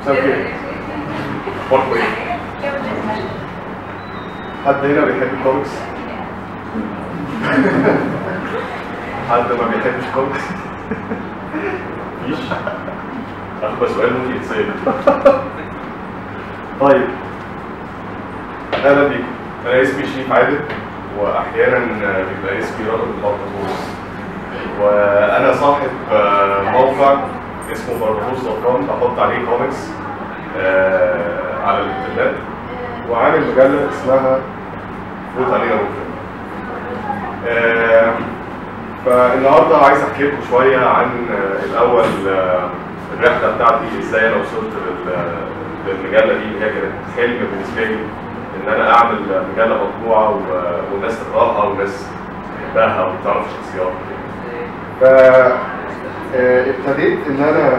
اوكي اخباركم ايه؟ حد هنا بيحب الكوميكس؟ حد ما بيحبش الكوميكس؟ مفيش؟ أكبر سؤال ممكن يتسأل طيب أهلا بيكم أنا اسمي شريف عادل وأحيانا بيبقى اسمي رجل البطاطس وأنا صاحب آه، موقع اسمه بطاطس دوت كوم بحط عليه كوميكس آه، على الانترنت وعامل مجلة اسمها فوت علينا بكرة آه، فالنهارده عايز احكي لكم شويه عن آه، الاول آه، الرحله بتاعتي ازاي انا وصلت لل- للمجله دي اللي هي كانت حلم بالنسبه لي ان انا اعمل مجله مطبوعه و- والناس تقراها والناس تحبها وتعرف شخصيات ف آه، ابتديت ان انا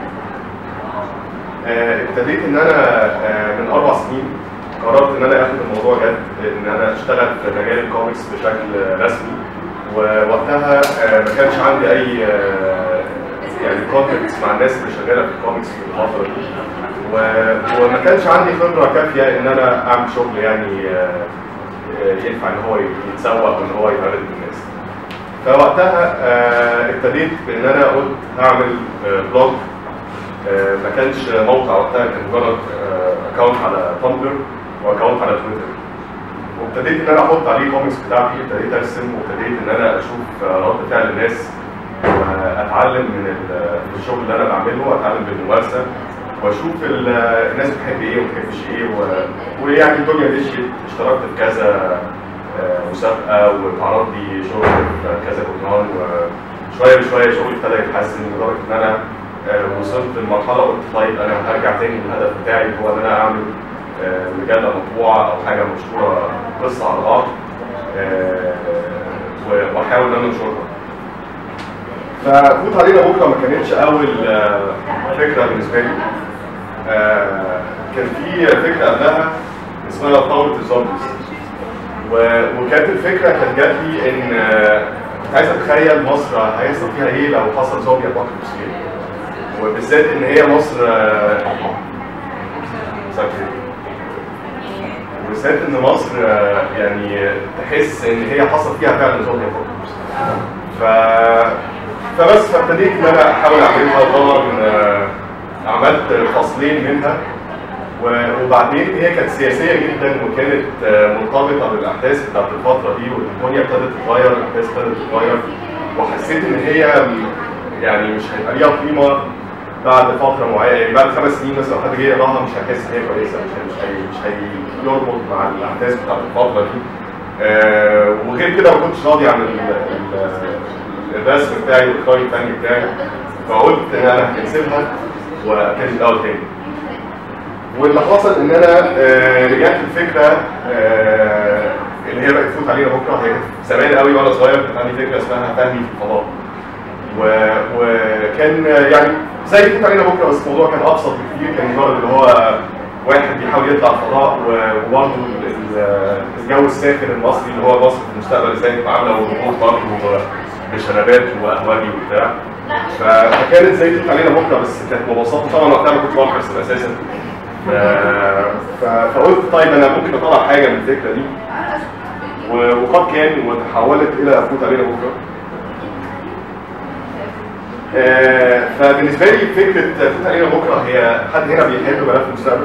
آه، ابتديت ان انا آه، من اربع سنين قررت ان انا اخد الموضوع جد ان انا اشتغل في مجال الكوميكس بشكل رسمي ووقتها آه، ما كانش عندي اي آه، يعني كونتاكتس مع الناس اللي شغاله في الكوميكس في الفتره دي و- وما كانش عندي خبره كافيه ان انا اعمل شغل يعني آه، آه، ينفع ان هو يتسوق وان هو يتعرض للناس فوقتها آه، ابتديت بان انا قلت هعمل آه، بلوج آه، ما كانش موقع وقتها كان مجرد اكونت على تمبلر واكونت على تويتر وابتديت ان انا احط عليه كوميكس بتاعتي ابتديت ارسم وابتديت ان انا اشوف آه، رد فعل الناس واتعلم من ال- من الشغل اللي انا بعمله واتعلم بالممارسه واشوف ال- الناس بتحب ايه وما بتحبش ايه و- ويعني الدنيا مشيت اشتركت في كذا آه، مسابقه واتعرض لي شغل في كذا جورنال وشويه بشويه شغلي ابتدى يتحسن لدرجه ان انا آه، وصلت لمرحله قلت طيب انا هرجع تاني للهدف بتاعي هو ان انا اعمل آه، مجله مطبوعه او حاجه مشهوره قصه على بعض آه، و- واحاول ان انا انشرها. ففوت علينا بكره ما كانتش اول آه، فكره بالنسبه لي. آه، كان في فكره قبلها اسمها ثوره الزومبيز. و- وكانت الفكره كانت جات لي ان آه، كنت عايز اتخيل مصر هيحصل فيها ايه لو حصل زومبي ابوكاليبس وبالذات ان هي مصر آه، ساكت. وبالذات ان مصر آه، يعني تحس ان هي حصل فيها فعلا زومبي ابوكاليبس ف فبس فابتديت ان انا احاول اعملها وطبعا آه، عملت فصلين منها و- وبعدين هي كانت سياسيه جدا وكانت آه، مرتبطه بالاحداث بتاعت الفتره دي والدنيا ابتدت تتغير الاحداث ابتدت تتغير وحسيت ان هي يعني مش هيبقى ليها قيمه بعد فتره معينه يعني بعد خمس سنين مثلا لو حد جه يقراها مش هيحس ان هي كويسه مش هي- مش هي- مش هيربط مع الاحداث بتاعت الفتره دي آه، وغير كده ما كنتش راضي عن ال- ال- الرسم بتاعي والاخراج الفني بتاعي فقلت ان انا هكنسلها وابتدي من الاول تاني واللي حصل ان انا آه، رجعت الفكره آه، اللي هي بقت تفوت علينا بكره هي كانت زمان قوي وانا صغير كانت عندي فكره اسمها فهمي في الفضاء و- وكان يعني زي تفوت علينا بكره بس الموضوع كان ابسط بكتير كان مجرد اللي هو واحد بيحاول يطلع الفضاء و- وبرضه ال- ال- الجو الساخن المصري اللي هو مصر في المستقبل ازاي تبقى عامله والامور برضه بشنبات واهواجي وبتاع ف- فكانت زي تفوت علينا بكره بس كانت ببساطه طبعا وقتها ما كنتش بعرف ارسم اساسا ف- ف- فقلت طيب انا ممكن اطلع حاجه من الفكره دي و- وقد كان وتحولت الى افوت علينا بكره آه، فبالنسبه لي فكره فوت علينا بكره هي حد هنا بيحب ملف المستقبل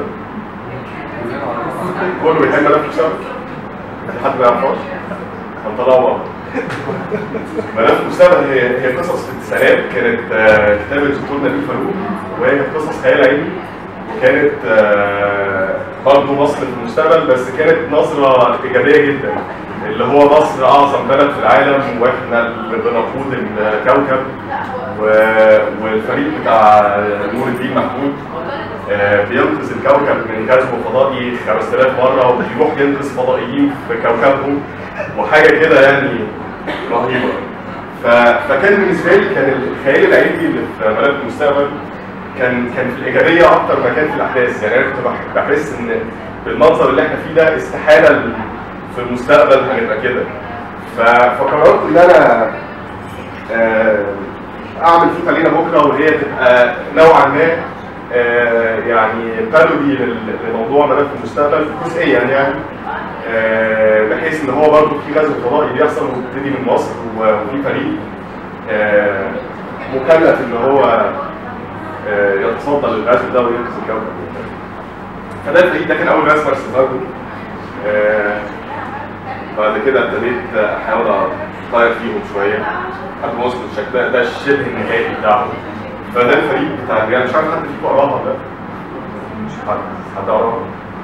كله بيحب ملف المستقبل في حد ما يعرفهاش هنطلعه بره ملف المستقبل هي هي قصص في التسعينات كانت آه، كتابه الدكتور نبيل فاروق وهي كانت قصص خيال علمي وكانت آه، برضه مصر في المستقبل بس كانت نظره ايجابيه جدا اللي هو مصر اعظم بلد في العالم واحنا اللي بنقود الكوكب و- والفريق بتاع نور الدين محمود آه، بينقذ الكوكب من غزو فضائي 5000 مره وبيروح ينقذ فضائيين في كوكبهم وحاجه كده يعني رهيبه ف- فكان بالنسبه لي كان الخيال العلمي اللي في ملف المستقبل كان كان في الايجابيه اكتر ما كان في الاحداث يعني انا كنت بح- بحس ان بالمنظر اللي احنا فيه ده استحاله ال- في المستقبل هنبقى كده ف- فقررت ان انا آه، اعمل فوت علينا بكره وهي تبقى نوعا ما آه، يعني بارودي لموضوع ملف المستقبل جزئيا يعني آه، بحيث ان هو برضه في غزو فضائي بيحصل وبيبتدي من مصر وفي فريق آه، مكلف ان هو آه، يتصدى للغزو ده وينقذ الكوكب فده الفريق ده كان اول رسمه ارسمها آه بعد كده ابتديت احاول اغير فيهم شويه لحد ما وصلت الشكل ده ده الشبه النهائي بتاعهم فده الفريق بتاع الرجال مش عارف حد فيكم قراها ده مش حد حد قراها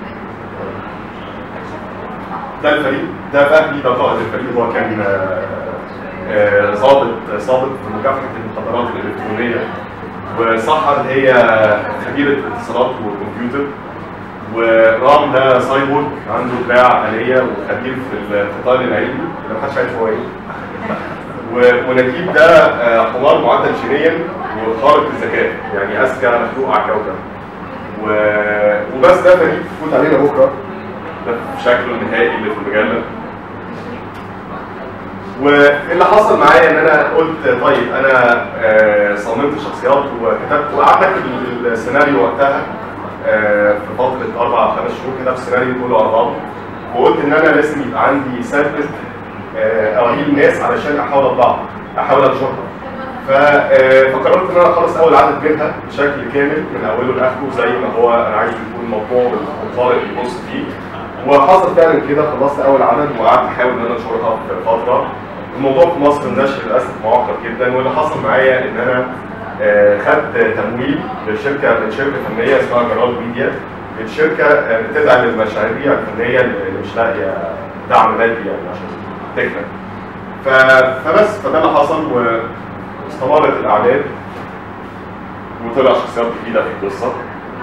ده الفريق ده فهمي ده قائد الفريق هو كان آه، آه، ضابط سابق في مكافحه المخدرات الالكترونيه وسحر هي خبيره اتصالات وكمبيوتر ورام ده سايبورغ عنده دراع آلية وخبير في القتال العلمي اللي محدش عارف هو ايه و- ونجيب ده آه، حمار معدل جينيا وخارق الذكاء يعني اذكى مخلوق على الكوكب و- وبس ده فريق تفوت علينا بكره ده في شكله النهائي اللي في المجله واللي حصل معايا ان انا قلت طيب انا آه، صممت شخصيات وكتبت وقعدت اكتب السيناريو وقتها آه، في فتره اربع خمس شهور كده في السيناريو كله على بعضه وقلت ان انا لازم يبقى عندي سامبل اوريه الناس علشان احاول اطبعها احاول انشرها ف- آه، فقررت ان انا اخلص اول عدد منها بشكل كامل من اوله لاخره زي ما هو انا عايز يكون مطبوع والقارئ يبص فيه وحصل فعلا كده خلصت اول عدد وقعدت احاول ان انا انشرها في فتره الموضوع في مصر النشر للاسف معقد جدا واللي حصل معايا ان انا آه، خدت تمويل لشركه من شركه فنيه اسمها جرال ميديا الشركه آه، بتدعم المشاريع الفنيه اللي مش لاقيه دعم مادي يعني عشان تكمل ف- فبس فده اللي حصل واستمرت الاعداد وطلع شخصيات جديده في القصه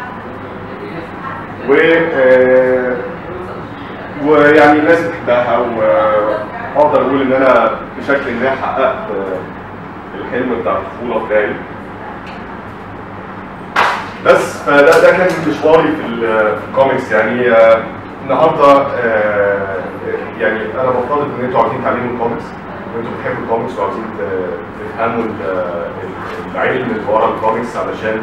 و آه، ويعني الناس بتحبها واقدر اقول ان انا بشكل ما حققت آه، الحلم بتاع الطفوله بتاعي بس فده ده كان مشواري في ال- في الكوميكس يعني آه، النهارده آه، يعني انا بفترض ان انتوا عايزين تعلموا الكوميكس وانتوا بتحبوا الكوميكس وعايزين ت- تفهموا ال- ال- العلم اللي ورا الكوميكس علشان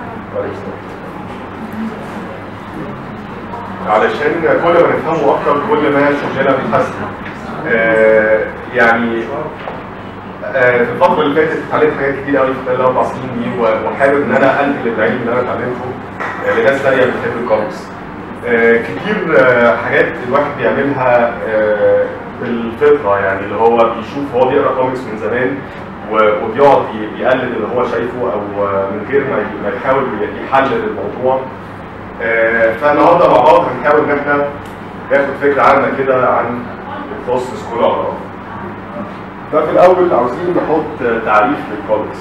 علشان كل ما نفهمه اكتر كل ما شغلنا بيتحسن آه، يعني آه، في الفترة اللي فاتت اتعلمت حاجات كتير قوي في خلال الأربع سنين دي و- وحابب إن أنا أنقل العلم اللي أنا اتعلمته آه، لناس تانية بتحب الكوميكس. آه، كتير آه، حاجات الواحد بيعملها آه، بالفطرة يعني اللي هو بيشوف هو بيقرا كوميكس من زمان و- وبيقعد ي- يقلد اللي هو شايفه أو آه، من غير ما ي- ما يحاول يحلل الموضوع. آه، فالنهارده مع بعض هنحاول إن إحنا ناخد فكرة عامة كده عن البروسيس كله على بعض. ففي الأول عاوزين نحط تعريف للكوميكس.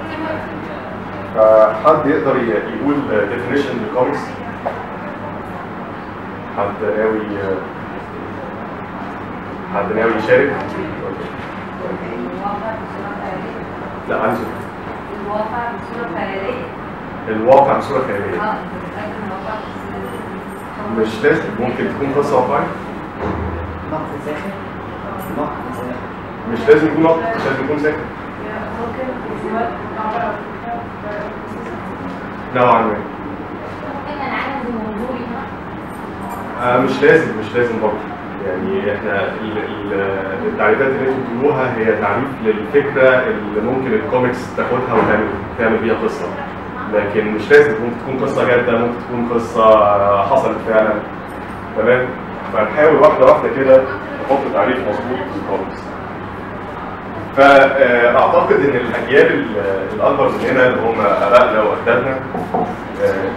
فحد يقدر ي- يقول definition للكوميكس؟ حد ناوي حد ناوي يشارك؟ لا عايز الواقع بصورة خيالية الواقع بصورة خيالية اه بتتكلم الواقع بصورة مش لازم ممكن تكون قصة واقعية نقد ساخن نقد ساخن مش لازم يكون نقد مش لازم يكون ساكت ممكن فيديوهات معبرة نوعا ما ممكن العالم بمنظوري آه مش لازم مش لازم برضه يعني احنا ال- ال- التعريفات اللي انتوا بتقولوها هي تعريف للفكره اللي ممكن الكوميكس تاخدها وتعمل تعمل بيها قصه لكن مش لازم ممكن تكون قصه جاده ممكن تكون قصه حصلت فعلا تمام فنحاول واحده واحده كده نحط تعريف مظبوط للكوميكس فاعتقد ان الاجيال ال- الاكبر مننا اللي هم ابائنا واجدادنا آه،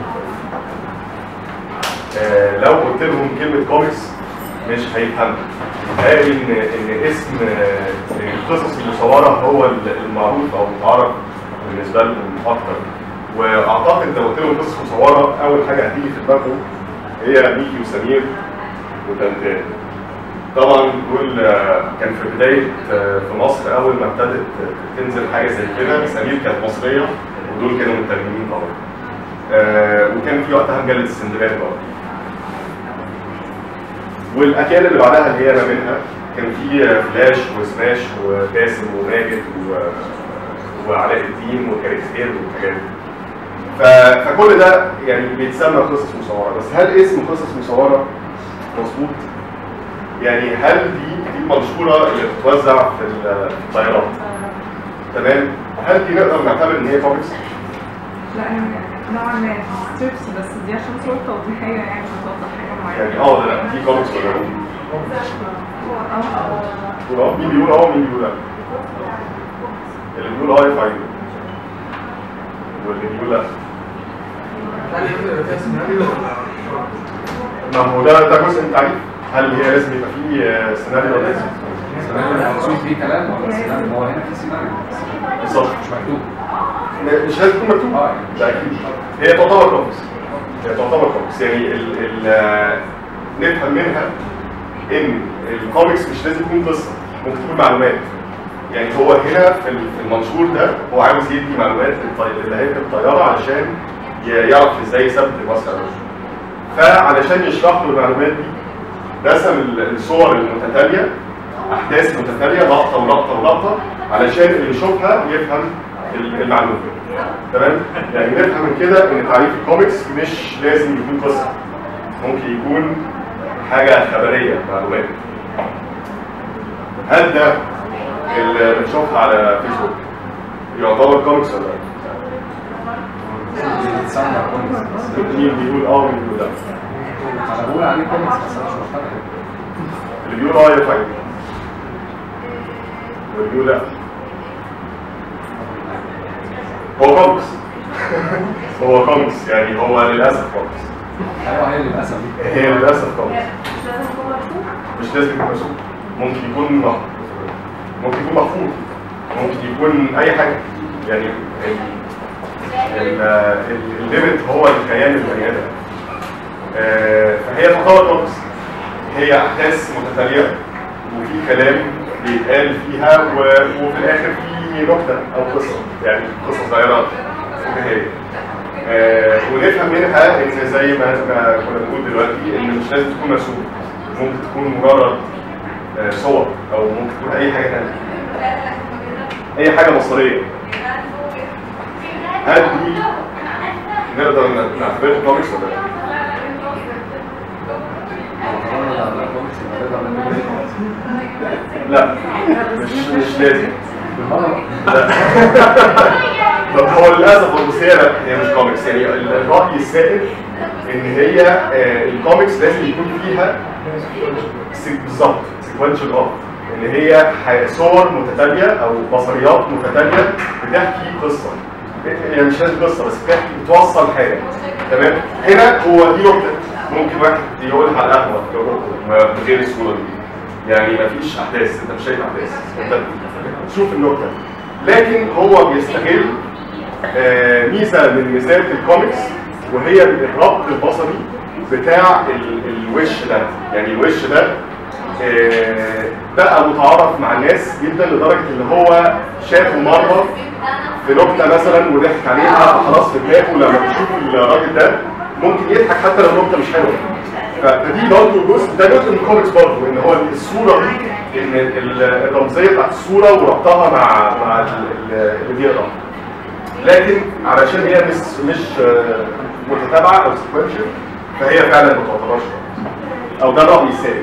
آه، لو قلت لهم كلمة كوميكس مش هيفهموا هلاقي ان ان اسم آه، القصص المصورة هو المعروف او المتعارف بالنسبة لهم اكتر واعتقد لو قلت لهم قصص مصورة اول حاجة هتيجي في دماغهم هي ميكي وسمير وتنتان طبعا دول آه، كان في بداية آه، في مصر اول ما ابتدت تنزل حاجة زي كده سمير كانت مصرية ودول كانوا مترجمين طبعا آه، وكان في وقتها مجلة السندباد برضه والاجيال اللي بعدها اللي هي ما منها كان في فلاش وسماش وباسم وماجد و... وعلاء الدين وكاريكاتير والحاجات دي ف- فكل ده يعني بيتسمى قصص مصوره بس هل اسم قصص مصوره مظبوط؟ يعني هل دي دي المنشوره اللي بتتوزع في ال- في الطيارات تمام؟ هل دي نقدر نعتبر ان هي كوميكس؟ لا هي نوعا ما ستريبس بس دي عشان صورة توضيحية يعني بتوضح حاجة معينة يعني اه لا دي كوميكس ولا لا؟ هو اه تقول اه مين بيقول اه ومين بيقول لا؟ اللي بيقول اه يفعل واللي بيقول لا ما هو ده ده جزء من التعريف هل هي لازم يبقى فيه سيناريو ولا لازم؟ سيناريو مقصود فيه كلام ولا سيناريو هو هنا في سيناريو بالظبط مش مكتوب م- مش لازم تكون مكتوب اه ده اكيد هي تعتبر كوميكس هي تعتبر كوميكس يعني ال ال نفهم منها ان الكوميكس مش لازم تكون قصه ممكن تكون معلومات يعني هو هنا في ال- في المنشور ده هو عاوز يدي معلومات للطي- اللي هيركب الطياره علشان ي- يعرف ازاي يثبت الماسك على وشه فعلشان يشرح له المعلومات دي رسم ال- الصور المتتاليه احداث متتاليه لقطه ولقطه ولقطه علشان اللي يشوفها يفهم ال- المعلومه تمام يعني نفهم من كده ان تعريف الكوميكس مش لازم يكون قصه ممكن يكون حاجه خبريه معلومات هل ده اللي بنشوفها على فيسبوك يعتبر كوميكس ولا لا؟ بيتسمى كوميكس بس مين بيقول اه ومين بيقول لا انا بقول عليه كوميكس بس انا مش مقتنع اللي بيقول اه يفعل واللي بيقول لا هو كوميكس هو كوميكس يعني هو للاسف كوميكس ايوه هي للاسف هي للاسف كوميكس مش لازم يكون مرسوم مش لازم يكون مسؤول ممكن يكون مح- ممكن يكون محفوظ ممكن يكون اي حاجه يعني ال- ال- ال- الليمت هو الكيان البني ادم آه، فهي تعتبر كوميكس هي احداث متتاليه وفي كلام بيتقال فيها و- وفي الاخر في نكته او قصه يعني قصه صغيره فكاهيه آه، ونفهم منها ان زي ما ما كنا بنقول دلوقتي ان مش لازم تكون مرسوم ممكن تكون مجرد آه، صور او ممكن تكون اي حاجه ثانيه اي حاجه بصريه هل دي نقدر ن- نعتبرها كوميكس ولا لا؟ لا مش مش لازم لا طب هو للاسف بس هي لا هي مش كوميكس يعني الراي السائد ان هي آه، الكوميكس لازم يكون فيها سي- بالظبط سيكونشال ارت ان هي ح- صور متتاليه او بصريات متتاليه بتحكي قصه هي مش لازم قصه بس بتحكي بتوصل حاجه تمام هنا هو دي نقطه ممكن واحد يقولها على القهوه من غير الصوره دي يعني مفيش احداث انت مش شايف احداث انت تشوف النقطه لكن هو بيستغل آه، ميزه من ميزات الكوميكس وهي الربط البصري بتاع ال- الوش ده يعني الوش ده آه، بقى متعارف مع الناس جدا لدرجه ان هو شافه مره في نكته مثلا وضحك عليها فخلاص في دماغه لما بيشوف الراجل ده ممكن يضحك حتى لو النكته مش حلوه ف- فدي برضه جزء ده جزء من الكوميكس برضه ان هو الصوره دي ان ال- الرمزيه بتاعت الصوره وربطها مع مع ال- ال- اللي بيقرا لكن علشان هي مش مش آه، متتابعه او سيكونشال فهي فعلا ما تعتبرش كوميكس. او ده الراي السائد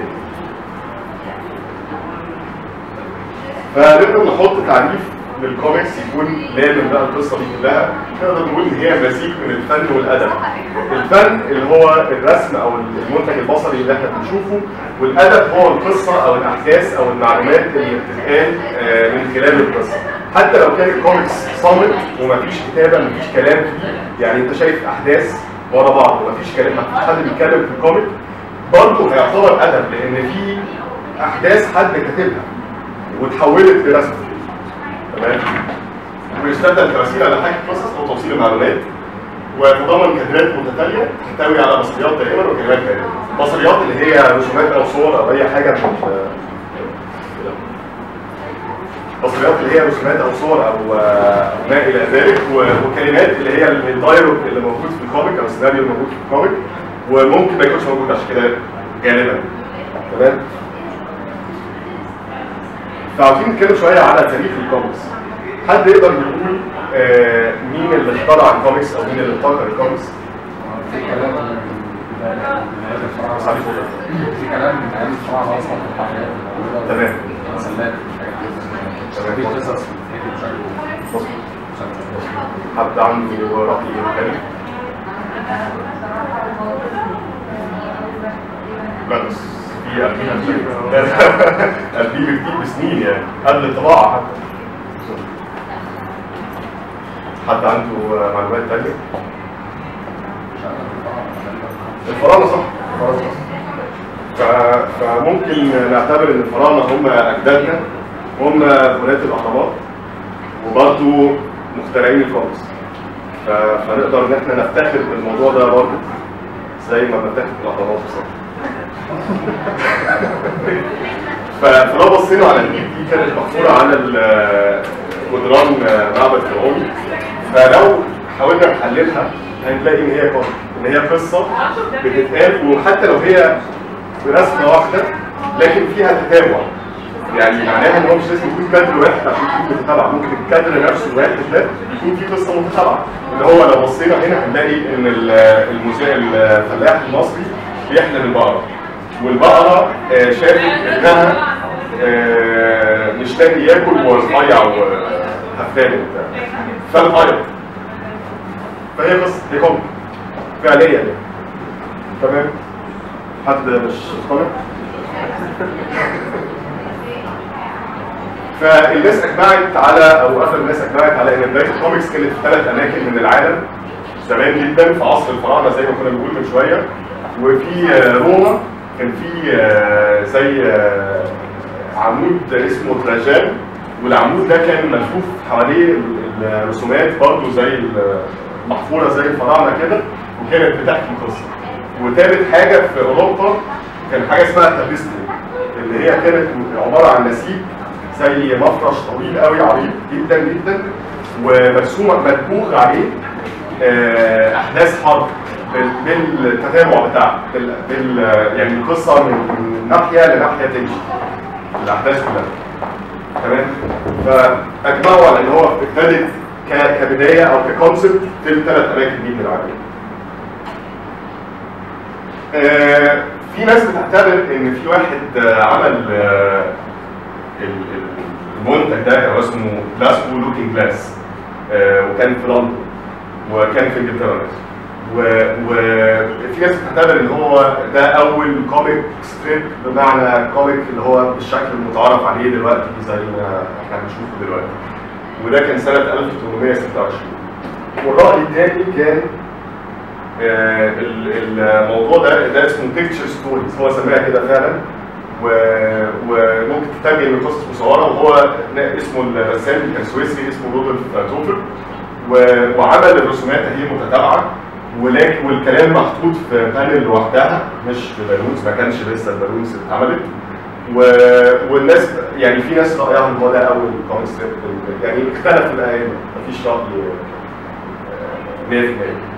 فنقدر نحط تعريف للكوميكس يكون لامم بقى القصه دي كلها نقدر نقول ان هي مزيج من الفن والادب الفن اللي هو الرسم او المنتج البصري اللي احنا بنشوفه والادب هو القصه او الاحداث او المعلومات اللي بتتقال آه، من خلال القصه حتى لو كان الكوميكس صامت ومفيش كتابه مفيش كلام فيه يعني انت شايف احداث ورا بعض ومفيش كلام مفيش حد بيتكلم في الكوميك برضه هيعتبر ادب لان في احداث حد كاتبها وتحولت لرسم تمام ويستخدم كوسيله لحاجه قصص او توصيل المعلومات وتضمن كادرات متتاليه تحتوي على بصريات دائما وكلمات دائما بصريات اللي هي رسومات او صور او اي حاجه مش بصريات اللي هي رسومات او صور او آه، ما الى ذلك و- وكلمات اللي هي الدايلوج اللي موجود في الكوميك او السيناريو اللي موجود في الكوميك وممكن ما يكونش موجود عشان كده غالبا تمام فعاوزين نتكلم شويه على تاريخ الكوميكس حد يقدر يقول آه، مين اللي اخترع الكوميكس او مين اللي ابتكر الكوميكس؟ في كلام من بداية الفراعنة بس عليه فوق. في كلام من أيام الفراعنة أصلا في الحفلات الموجودة تمام. مسلات تمام. في قصص بتتحكي بشكل مظبوط. مسلسل حد عنده رأي مختلف؟ لا بس في قبليه قبليه بكتير بسنين يعني قبل الطباعة حتى حد عنده معلومات تانية؟ الفراعنة صح الفراعنة صح ف- فممكن نعتبر ان الفراعنة هم اجدادنا هم بنات الاهرامات وبرضه مخترعين الكوميكس ف- فنقدر ان احنا نفتخر بالموضوع ده برضه زي ما بنفتخر بالاهرامات بصراحه ف- فلو بصينا على دي دي كانت محفوره على ال- جدران معبد فرعون فلو حاولنا نحللها هنلاقي ان هي كوميك ان هي قصه بتتقال وحتى لو هي برسمه واحده لكن فيها تتابع يعني معناها ان هو مش لازم يكون كادر واحد عشان يكون متتابع ممكن الكادر نفسه الواحد ده يكون فيه قصه متتابعه اللي هو لو بصينا هنا هنلاقي ان ال- المذيع الفلاح المصري بيحلم البقره والبقره آه، شافت انها آه، مش لاقي ياكل ورفيع وهفتان وبتاع فالقاية فهي قصه هي كوميك فعليا يعني تمام حد مش مقتنع فالناس اجمعت على او اغلب الناس اجمعت على ان بدايه الكوميكس كانت في ثلاث اماكن من العالم زمان جدا في عصر الفراعنه زي ما كنا بنقول من شويه وفي آه، روما كان في آه، زي آه، عمود اسمه تراجان والعمود ده كان ملفوف حواليه ال- الرسومات برضه زي محفوره زي الفراعنه كده وكانت بتحكي قصه وتالت حاجه في اوروبا كان حاجه اسمها التابستري اللي هي كانت عباره عن نسيج زي مفرش طويل قوي عريض جدا جدا ومرسومه مدبوغ عليه آه، احداث حرب بال- بالتتابع بتاعها بال بال يعني القصه من من ناحيه لناحيه تمشي الاحداث كلها تمام فاجمعوا على ان هو ابتدت ك- كبدايه او ككونسبت في الثلاث اماكن دي من العالم آه، في ناس بتعتبر ان في واحد آه، عمل آه، ال- ال- المنتج ده كان اسمه جلاسكو لوكينج جلاس وكان في لندن وكان في انجلترا نفسه. و- وفي ناس بتعتبر ان هو ده اول كوميك ستريب بمعنى كوميك اللي هو بالشكل المتعارف عليه دلوقتي زي ما احنا بنشوفه دلوقتي وده كان سنه 1826 والراي الثاني كان آه، ال- الموضوع ده ده اسمه بيكتشر ستوريز هو سماها كده فعلا و- وممكن تترجم لقصص مصوره وهو نا- اسمه الرسام اللي كان سويسري اسمه رودولف توفر و- وعمل الرسومات هي متتابعه ولكن والكلام محطوط في بانل لوحدها مش ببالونز ما كانش لسه البالونز اتعملت و- والناس يعني في ناس رايها ان هو ده اول كوميك ستريب يعني اختلف الايام مفيش راي آه، 100%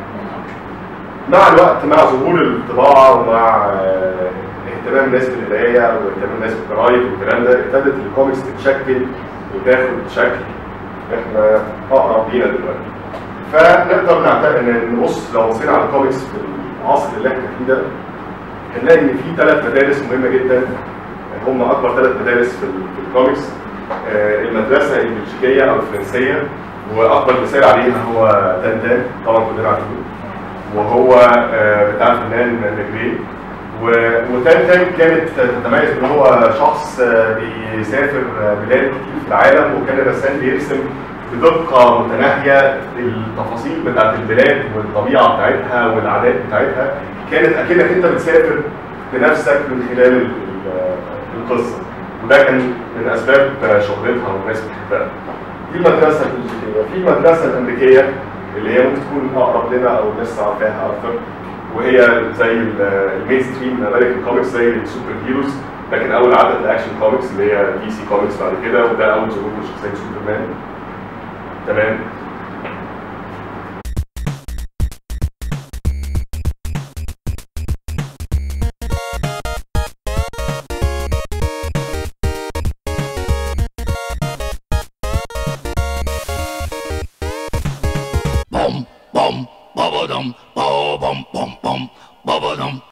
مع الوقت مع ظهور الطباعة ومع آه، اهتمام الناس بالقراية واهتمام الناس بالجرايد والكلام ده ابتدت الكوميكس تتشكل وتاخد شكل احنا اقرب لينا دلوقتي. فنقدر نعتقد ان نبص لو بصينا على الكوميكس في العصر اللي احنا فيه ده هنلاقي ان في ثلاث مدارس مهمة جدا هم اكبر ثلاث مدارس في ال- في الكوميكس آه، المدرسة البلجيكية او الفرنسية واكبر مثال عليها هو تنتان طبعا كلنا عارفينه وهو آه، بتاع الفنان نجري وتانتان كانت تتميز ان هو شخص آه، بيسافر آه، بلاد كتير في العالم وكان الرسام بيرسم بدقة متناهية التفاصيل بتاعت البلاد والطبيعة بتاعتها والعادات بتاعتها كانت أكنك أنت بتسافر بنفسك من خلال ال- ال- القصة وده كان من أسباب شهرتها والناس بتحبها دي المدرسة البلجيكية في المدرسة الأمريكية اللي هي ممكن تكون أقرب لنا أو الناس عارفاها أكتر وهي زي المين ستريم امريكان كوميكس زي السوبر هيروز لكن اول عدد الاكشن كوميكس اللي هي دي سي كوميكس بعد كده وده اول ظهور لشخصيه سوبرمان تمام ba ba dum, ba bum bum bum, ba ba dum.